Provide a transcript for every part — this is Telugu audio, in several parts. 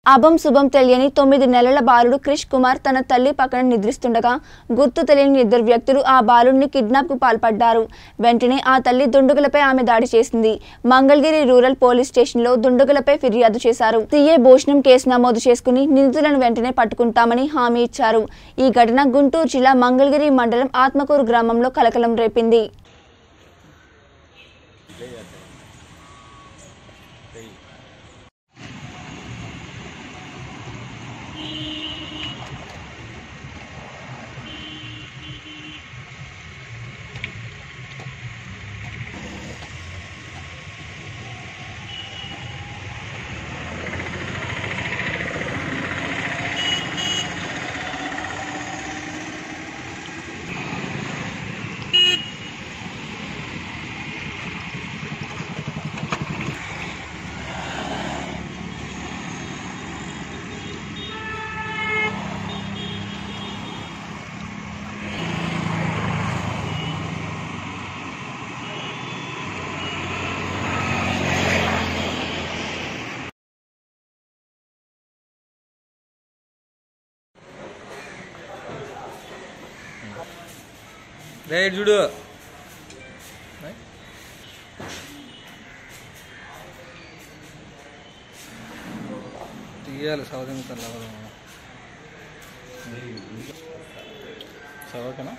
అభం శుభం తెలియని తొమ్మిది నెలల బాలుడు క్రిష్ కుమార్ తన తల్లి పక్కన నిద్రిస్తుండగా గుర్తు తెలియని ఇద్దరు వ్యక్తులు ఆ బాలుడిని కిడ్నాప్ కు పాల్పడ్డారు వెంటనే ఆ తల్లి దుండగులపై ఆమె దాడి చేసింది మంగళగిరి రూరల్ పోలీస్ స్టేషన్లో దుండగులపై ఫిర్యాదు చేశారు సీఏ భోజనం కేసు నమోదు చేసుకుని నిందితులను వెంటనే పట్టుకుంటామని హామీ ఇచ్చారు ఈ ఘటన గుంటూరు జిల్లా మంగళగిరి మండలం ఆత్మకూరు గ్రామంలో కలకలం రేపింది రైట్ చూడు తీయాలి సౌదం సవకనా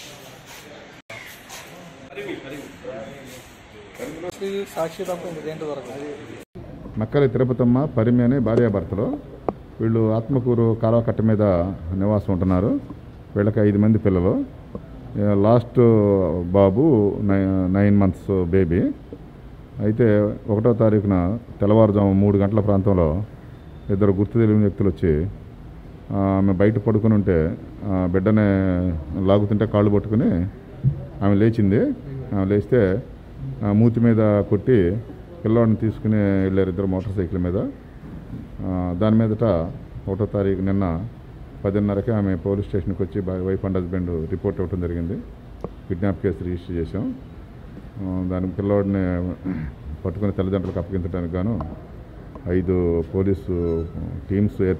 సాక్షి తప్ప ఇంకేంటి వరకు నక్కలి తిరుపతమ్మ పరిమి అనే భార్యాభర్తలు వీళ్ళు ఆత్మకూరు కాలువ కట్ట మీద నివాసం ఉంటున్నారు వీళ్ళకి ఐదు మంది పిల్లలు ఆ, లాస్ట్ బాబు నై నైన్ మంత్స్ బేబీ అయితే ఒకటో తారీఖున తెల్లవారుజాము మూడు గంటల ప్రాంతంలో ఇద్దరు గుర్తు తెలియని వ్యక్తులు వచ్చి ఆ, ఆమె బయట పడుకుని ఉంటే ఆ, బిడ్డనే లాగుతుంటే కాళ్ళు పట్టుకుని ఆమె లేచింది ఆమె లేస్తే ఆ, మూతి మీద కొట్టి పిల్లవాడిని తీసుకుని వెళ్ళారు ఇద్దరు మోటార్ సైకిల్ మీద ఆ, దాని మీదట ఒకటో తారీఖు నిన్న పదిన్నరకి ఆమె పోలీస్ స్టేషన్కి వచ్చి బా- వైఫ్ అండ్ హస్బెండ్ రిపోర్ట్ ఇవ్వడం జరిగింది కిడ్నాప్ కేసు రిజిస్టర్ చేసాం ఆ, దానికి పిల్లవాడిని పట్టుకుని తల్లిదండ్రులకు అప్పగించడానికి గాను ఐదు పోలీసు టీమ్స్